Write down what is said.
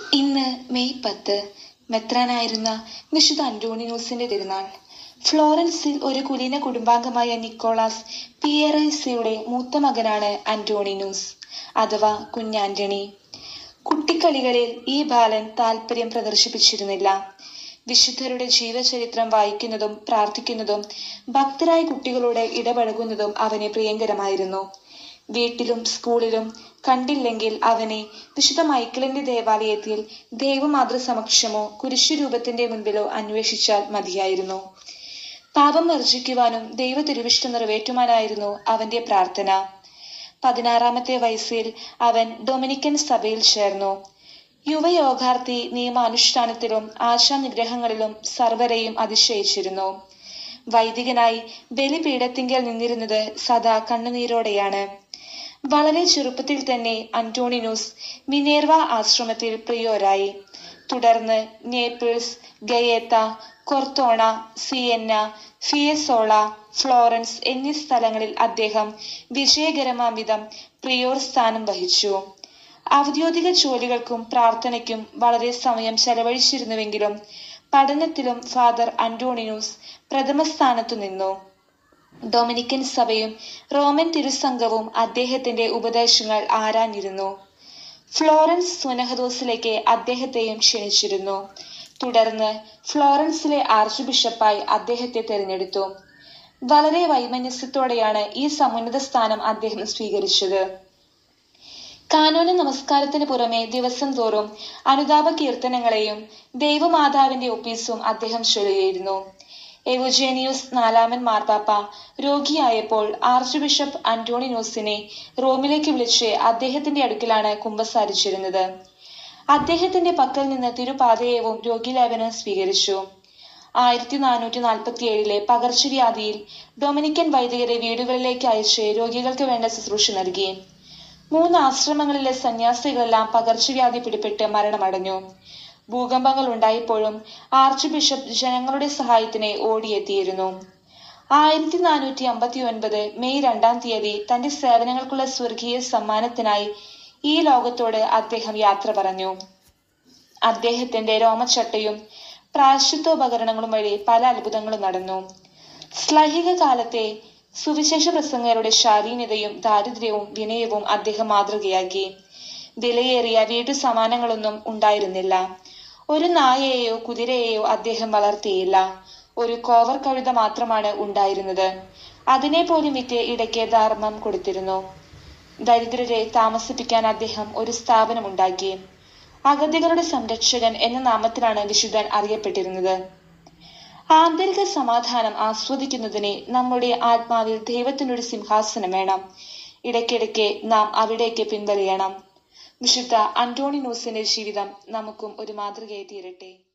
ഇന്ന് മെയ് പത്ത് മെത്രാനായിരുന്ന വിശുദ്ധ അന്റോണിനോസിന്റെ തിരുനാൾ ഫ്ലോറൻസിൽ ഒരു കുലീന കുടുംബാംഗമായ നിക്കോളാസ് പിയറൈസയുടെ മൂത്ത മകനാണ് അന്റോണിനൂസ് അഥവാ കുഞ്ഞാന്റണി കുട്ടിക്കളികളിൽ ഈ ബാലൻ താല്പര്യം പ്രദർശിപ്പിച്ചിരുന്നില്ല വിശുദ്ധരുടെ ജീവചരിത്രം വായിക്കുന്നതും പ്രാർത്ഥിക്കുന്നതും ഭക്തരായ കുട്ടികളോട് ഇടപഴകുന്നതും അവന് പ്രിയങ്കരമായിരുന്നു വീട്ടിലും സ്കൂളിലും കണ്ടില്ലെങ്കിൽ അവനെ വിശുദ്ധ മൈക്കിളിന്റെ ദേവാലയത്തിൽ ദൈവമാതൃ സമക്ഷമോ കുരിശുരൂപത്തിന്റെ മുൻപിലോ അന്വേഷിച്ചാൽ മതിയായിരുന്നു പാപം വർജിക്കുവാനും ദൈവ തിരുവിഷ്ടം നിറവേറ്റുവാനായിരുന്നു അവന്റെ പ്രാർത്ഥന പതിനാറാമത്തെ വയസ്സിൽ അവൻ ഡൊമിനിക്കൻ സഭയിൽ ചേർന്നു യുവയോഗാർത്ഥി നിയമാനുഷ്ഠാനത്തിലും ആശാനിഗ്രഹങ്ങളിലും സർവരെയും അതിശയിച്ചിരുന്നു വൈദികനായി ബലിപീഠത്തിങ്കൽ നിന്നിരുന്നത് സദാ കണ്ണുനീരോടെയാണ് വളരെ ചെറുപ്പത്തിൽ തന്നെ അന്റോണിനൂസ് മിനേർവ ആശ്രമത്തിൽ പ്രിയോരായി തുടർന്ന് നേപ്പിൾസ് ഗയേത്ത കൊർത്തോണ സിയന്ന ഫിയസോള ഫ്ലോറൻസ് എന്നീ സ്ഥലങ്ങളിൽ അദ്ദേഹം വിജയകരമാം വിധം പ്രിയോർ സ്ഥാനം വഹിച്ചു ഔദ്യോഗിക ജോലികൾക്കും പ്രാർത്ഥനയ്ക്കും വളരെ സമയം ചെലവഴിച്ചിരുന്നുവെങ്കിലും പഠനത്തിലും ഫാദർ അന്റോണിനൂസ് പ്രഥമ സ്ഥാനത്തു നിന്നു ഡൊമിനിക്കൻ സഭയും റോമൻ തിരുസംഘവും അദ്ദേഹത്തിന്റെ ഉപദേശങ്ങൾ ആരാഞ്ഞിരുന്നു ഫ്ലോറൻസ് സുനഹദോസിലേക്ക് അദ്ദേഹത്തെയും ക്ഷണിച്ചിരുന്നു തുടർന്ന് ഫ്ലോറൻസിലെ ആർച്ച് ബിഷപ്പായി അദ്ദേഹത്തെ തിരഞ്ഞെടുത്തു വളരെ വൈമനസ്യത്തോടെയാണ് ഈ സമുന്നത സ്ഥാനം അദ്ദേഹം സ്വീകരിച്ചത് കാനോന നമസ്കാരത്തിന് പുറമെ ദിവസം തോറും അനുതാപ കീർത്തനങ്ങളെയും ദൈവമാതാവിന്റെ ഒപ്പീസും അദ്ദേഹം ചൊല്ലുകയായിരുന്നു എവുജേനിയൂസ് നാലാമൻ മാർപ്പാപ്പ രോഗിയായപ്പോൾ ആർച്ച് ബിഷപ്പ് അന്റോണിനോസിനെ റോമിലേക്ക് വിളിച്ച് അദ്ദേഹത്തിന്റെ അടുക്കലാണ് കുമ്പസാരിച്ചിരുന്നത് അദ്ദേഹത്തിന്റെ പക്കൽ നിന്ന് തിരുപാതയവും രോഗിലേപനം സ്വീകരിച്ചു ആയിരത്തി നാനൂറ്റി നാൽപ്പത്തി ഏഴിലെ പകർച്ചവ്യാധിയിൽ ഡൊമിനിക്കൻ വൈദികരെ വീടുകളിലേക്ക് അയച്ച് രോഗികൾക്ക് വേണ്ട ശുശ്രൂഷ നൽകി മൂന്ന് ആശ്രമങ്ങളിലെ സന്യാസികളെല്ലാം പകർച്ചവ്യാധി പിടിപെട്ട് മരണമടഞ്ഞു ഭൂകമ്പങ്ങൾ ഉണ്ടായപ്പോഴും ആർച്ച് ബിഷപ്പ് ജനങ്ങളുടെ സഹായത്തിന് ഓടിയെത്തിയിരുന്നു ആയിരത്തി നാനൂറ്റി അമ്പത്തി ഒൻപത് മെയ് രണ്ടാം തീയതി തന്റെ സേവനങ്ങൾക്കുള്ള സ്വർഗീയ സമ്മാനത്തിനായി ഈ ലോകത്തോട് അദ്ദേഹം യാത്ര പറഞ്ഞു അദ്ദേഹത്തിന്റെ രോമച്ചട്ടയും പ്രാശ്ചിത്തോപകരണങ്ങളും വഴി പല അത്ഭുതങ്ങളും നടന്നു ശ്ലൈഹിക കാലത്തെ സുവിശേഷ പ്രസംഗരുടെ ശാലീനതയും ദാരിദ്ര്യവും വിനയവും അദ്ദേഹം മാതൃകയാക്കി വിലയേറിയ വീട്ടു സമാനങ്ങളൊന്നും ഉണ്ടായിരുന്നില്ല ഒരു നായയെയോ കുതിരയെയോ അദ്ദേഹം വളർത്തിയില്ല ഒരു കോവർ കഴുത മാത്രമാണ് ഉണ്ടായിരുന്നത് അതിനെ പോലും വിറ്റ് ഇടയ്ക്ക് ധർമ്മം കൊടുത്തിരുന്നു ദരിദ്രരെ താമസിപ്പിക്കാൻ അദ്ദേഹം ഒരു സ്ഥാപനം ഉണ്ടാക്കി അഗതികളുടെ സംരക്ഷകൻ എന്ന നാമത്തിലാണ് വിശുദ്ധൻ അറിയപ്പെട്ടിരുന്നത് ആന്തരിക സമാധാനം ആസ്വദിക്കുന്നതിന് നമ്മുടെ ആത്മാവിൽ ദൈവത്തിനൊരു സിംഹാസനം വേണം ഇടയ്ക്കിടയ്ക്ക് നാം അവിടേക്ക് പിൻവലിയണം വിശുദ്ധ അന്റോണിനോസിന്റെ ജീവിതം നമുക്കും ഒരു മാതൃകയായി തീരട്ടെ